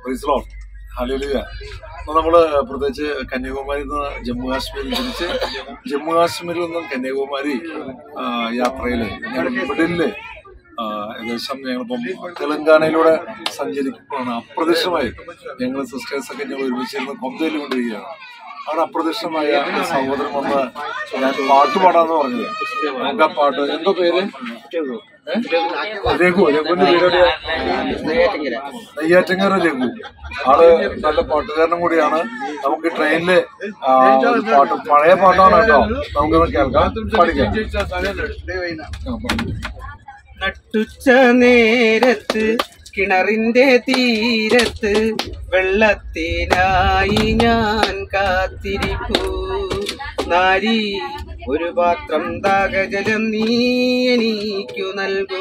പ്രീസ്ലോൺ ഹലിയ നമ്മള് പ്രത്യേകിച്ച് കന്യാകുമാരി നിന്ന് ജമ്മു കാശ്മീരിൽ തിരിച്ച് ജമ്മു കാശ്മീരിൽ നിന്നും കന്യാകുമാരി ആ, യാത്രയില് ഞങ്ങൾ മിഡില് ഏകദേശം ഞങ്ങളിപ്പം തെലങ്കാനയിലൂടെ സഞ്ചരിക്കുമ്പോഴാണ് അപ്രത്യക്ഷമായി ഞങ്ങൾ സിസ്റ്റേഴ്സ് ഒക്കെ ഞങ്ങൾ ഒരുമിച്ചിരുന്ന് കൊന്തയിൽ കൊണ്ടിരിക്കുകയാണ് അവിടെ അപ്രത്യക്ഷമായ ഒരു സഹോദരൻ വന്ന് ഞാൻ പാട്ട് പാടാന്ന് പറഞ്ഞത് നമുക്ക് ആ പാട്ട് എന്തോ പേര് ഏ? രഘു രഘുവിന്റെ പേര് എവിടെയാ? നെയ്യാറ്റിങ്ങര രഘു ആള് നല്ല പാട്ടുകാരനും കൂടിയാണ് നമുക്ക് ട്രെയിനില് ആ, ഒരു പാട്ട് പഴയ പാട്ടാണ് കേട്ടോ നമുക്കൊന്ന് കേൾക്കാം പഠിക്കാം ആ, പറഞ്ഞു. നട്ടുച്ച നേരത്ത് കിണറിന്റെ തീരത്ത് വെള്ളത്തിനായി ഞാൻ കാത്തിരിപ്പൂ നാരി ഒരു പാത്രം ദാഹജലം നീ എനിക്കു നൽകൂ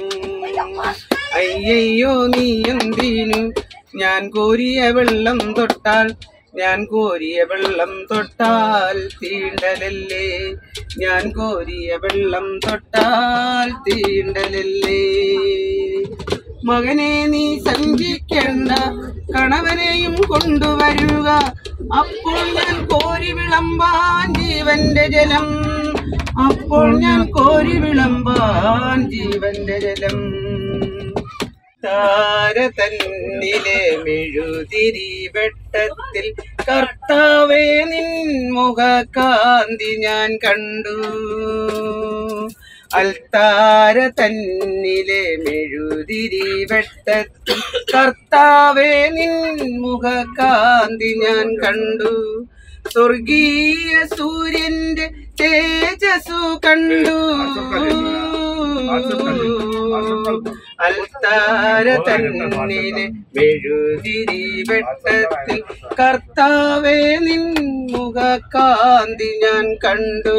അയ്യയ്യോ നീ എന്തിനു ഞാൻ കോരിയ വെള്ളം തൊട്ടാൽ ഞാൻ കോരിയ വെള്ളം തൊട്ടാൽ തീണ്ടലല്ലേ ഞാൻ കോരിയ വെള്ളം തൊട്ടാൽ തീണ്ടലല്ലേ മകനെ നീ സഞ്ചിക്കേണ്ട കണവനെയും കൊണ്ടുവരുക അപ്പോൾ ഞാൻ കോരി വിളമ്പാൻ ജീവന്റെ ജലം അപ്പോൾ ഞാൻ കോരി വിളമ്പാൻ ജീവന്റെ ജലം താര തന്നിലെ മെഴുതിരി വെട്ടത്തിൽ കർത്താവേ നിൻ മുഖകാന്തി ഞാൻ കണ്ടു അൽത്താര തന്നിലെ മെഴുതിരി വെട്ടത്തിൽ കർത്താവേ നിൻ മുഖകാന്തി ഞാൻ കണ്ടു സ്വർഗീയ സൂര്യന്റെ തേജസ്സു കണ്ടു അൽത്താര തന്നിലെ മെഴുതിരി വെട്ടത്തിൽ കർത്താവേ നിൻ മുഖകാന്തി ഞാൻ കണ്ടു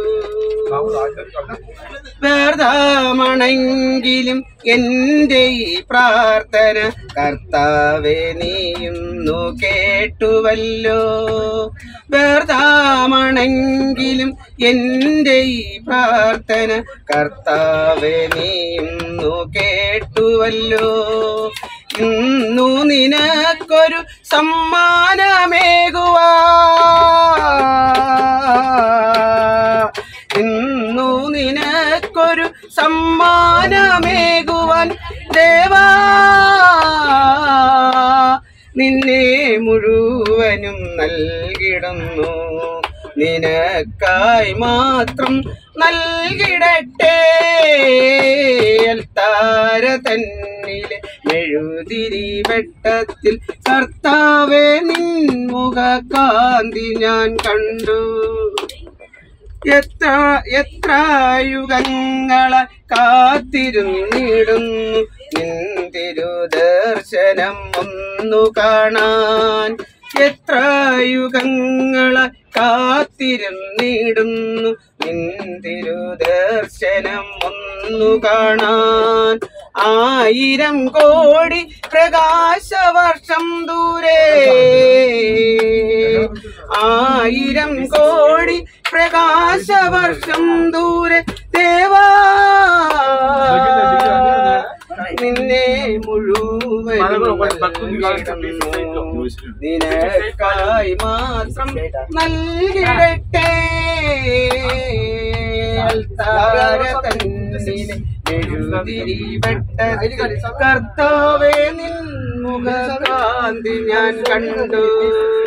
വേർതാമണെങ്കിലും എന്റെ ഈ പ്രാർത്ഥന കർത്താവെ നീയുന്നു കേട്ടുവല്ലോ വേർതാമണെങ്കിലും എന്റെ ഈ പ്രാർത്ഥന കർത്താവെ നീയുന്നു കേട്ടുവല്ലോ ഇന്നു നിനക്കൊരു സമ്മാനമേകുവാ ഇന്നു നിനക്കൊരു സമ്മാനമേകുവാൻ ദേവാ നിന്നെ മുഴുവനും നൽകിടുന്നു നിനക്കായി മാത്രം നൽകിടട്ടെ അൽത്താര തന്നിലെ മെഴുതിരി വെട്ടത്തിൽ കർത്താവെ നിൻ മുഖകാന്തി ഞാൻ കണ്ടു എത്ര എത്ര യുഗങ്ങളെ കാത്തിരുന്നിടുന്നു നിന്തിരുദർശനം ഒന്നു കാണാൻ എത്ര യുഗങ്ങളെ കാത്തിരുന്നിടുന്നു നിന്തിരുദർശനം ഒന്നു കാണാൻ ആയിരം കോടി പ്രകാശവർഷം ദൂരെ ആയിരം കോടി പ്രകാശവർഷം ദൂരെ ദേവാ നിന്നെ മുഴുവൻ നിനക്കായി മാത്രം നൽകിടട്ടെ അൽത്താര തന്നിലെ എഴുതിരി വെട്ടത്തിൽ കർത്താവേ നിൻ മുഖകാന്തി ഞാൻ കണ്ടു